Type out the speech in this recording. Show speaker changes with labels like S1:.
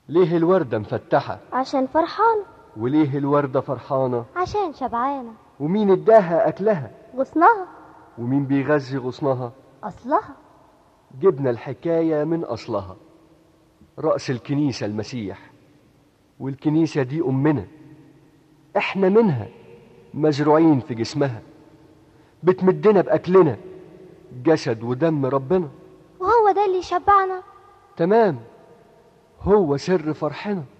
S1: ليه الوردة مفتحة
S2: عشان فرحانة
S1: وليه الوردة فرحانة
S2: عشان شبعانة
S1: ومين اداها أكلها
S2: غصنها
S1: ومين بيغذي غصنها
S2: أصلها
S1: جبنا الحكاية من أصلها رأس الكنيسة المسيح والكنيسة دي أمنا إحنا منها مزروعين في جسمها بتمدنا بأكلنا جسد ودم ربنا
S2: وهو ده اللي يشبعنا
S1: تمام هو سر فرحنا